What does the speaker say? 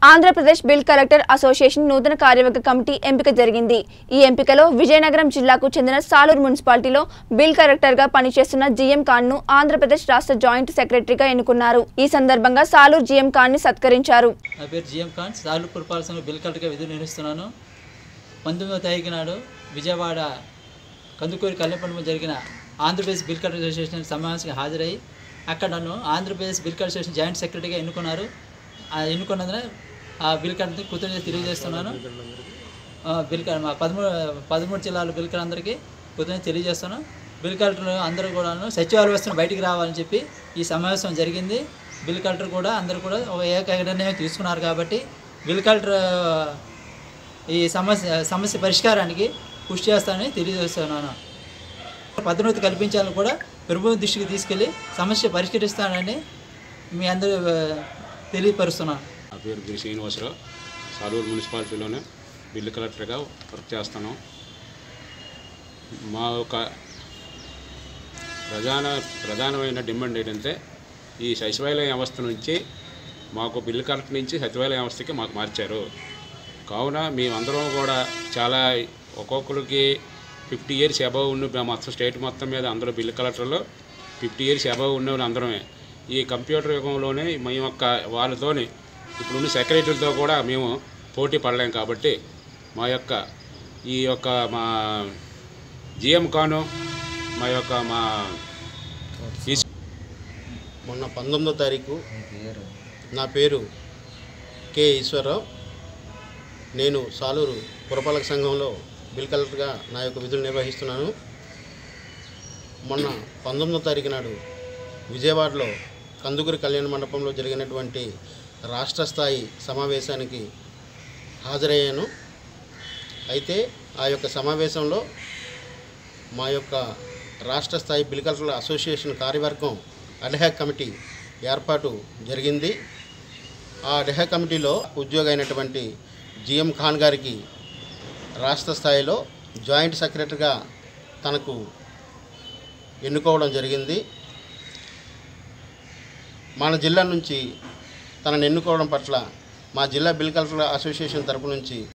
Andhra Pradesh bill collector association నూతన కార్యవర్గ committee ఎంపిక జరిగింది ఈ ఎంపికలో విజయనగరం జిల్లాకు చెందిన సాలూరు మున్సిపాలిటీలో బిల్ కలెక్టర్గా పనిచేస్తున్న జీఎం ఖాన్ను ఆంధ్రప్రదేశ్ రాష్ట్ర జాయింట్ సెక్రటరీగా ఎన్నుకున్నారు ఈ సందర్భంగా సాలూరు జీఎం ఖాన్ని సత్కరించారు నా పేరు జిఎం ఖాన్ సార్లు పురపాలక సంఘ బిల్ కలెక్టర్గా విధులు నిర్వహిస్తున్నాను పంతొమ్మిదవ తారీఖు నాడు విజయవాడ కందుకూరి కళ్యాణమండపం జరిగిన ఆంధ్రప్రదేశ్ బిల్ కలెక్టర్ అసోసియేషన్ సమావేశానికి హాజరై అక్కడ నన్ను Andhra Pradesh bill collector association joint సెక్రటరీగా ఎన్నుకున్నారు ఆ ఎన్నుకున్నందున ఆ బిల్ కలెక్టర్ కృతజ్ఞత తెలియజేస్తున్నాను ఆ బిల్ కలెక్టర్ మా పదమూడు పదమూడు జిల్లాల బిల్ కలెక్టర్ అందరికీ కృతజ్ఞత తెలియజేస్తున్నాను బిల్ కలెక్టర్ అందరూ కూడాను సచివాలయ వ్యవస్థను బయటికి రావాలని చెప్పి ఈ సమావేశం జరిగింది బిల్ కలెక్టర్ కూడా అందరూ కూడా ఒక ఏక నిర్ణయం తీసుకున్నారు కాబట్టి బిల్ కలెక్టర్ ఈ సమస్య సమస్య పరిష్కారానికి కృషి చేస్తానని తెలియజేస్తున్నాను పదోన్నతి కల్పించాలని కూడా ప్రభుత్వం దృష్టికి తీసుకెళ్ళి సమస్య పరిష్కరిస్తానని మీ అందరూ ఆ, తెలియపరుస్తున్నాను నా పేరు గిరి శ్రీనివాసరావు సాలూరు మున్సిపాలిటీలోనే బిల్లు కలెక్టర్గా వర్క్ చేస్తాను మా ఒక ప్రధాన ప్రధానమైన డిమాండ్ ఏంటంటే ఈ సచివాలయ వ్యవస్థ నుంచి మాకు బిల్లు కలెక్టర్ నుంచి సచివాలయ వ్యవస్థకి మాకు మార్చారు కావున మేమందరం కూడా చాలా ఒక్కొక్కరికి ఫిఫ్టీ ఇయర్స్ అబవ్ ఉన్న మేము మొత్తం స్టేట్ మొత్తం మీద అందరూ బిల్లు కలెక్టర్లు ఫిఫ్టీ ఇయర్స్ అబవ్ ఉన్న వాళ్ళు అందరమే ఈ కంప్యూటర్ యుగంలోనే మేము యొక్క వాళ్ళతోని ఇప్పుడున్న సెక్రటరీలతో కూడా మేము పోటీ పడలేం కాబట్టి మా యొక్క ఈ యొక్క మా జిఎం కాను మా యొక్క మా ఈ మొన్న పంతొమ్మిదో తారీఖు నా పేరు కె ఈశ్వరరావు నేను సాలూరు పురపాలక సంఘంలో బిల్ కలెక్టర్గా నా యొక్క విధులు నిర్వహిస్తున్నాను మొన్న పంతొమ్మిదో తారీఖు నాడు విజయవాడలో కందుకూరి కళ్యాణ మండపంలో జరిగినటువంటి రాష్ట్ర స్థాయి సమావేశానికి హాజరయ్యాను అయితే ఆ యొక్క సమావేశంలో మా యొక్క రాష్ట్ర స్థాయి బిల్ కలెక్టర్ల అసోసియేషన్ కార్యవర్గం అడ్హాక్ కమిటీ ఏర్పాటు జరిగింది ఆ అడ్హాక్ కమిటీలో ఉద్యోగి అయినటువంటి జిఎం ఖాన్ గారికి రాష్ట్ర స్థాయిలో జాయింట్ సెక్రటరీగా తనకు ఎన్నుకోవడం జరిగింది మన జిల్లా నుంచి తనను ఎన్నుకోవడం పట్ల మా జిల్లా బిల్ కలెక్టర్ అసోసియేషన్ తరపు నుంచి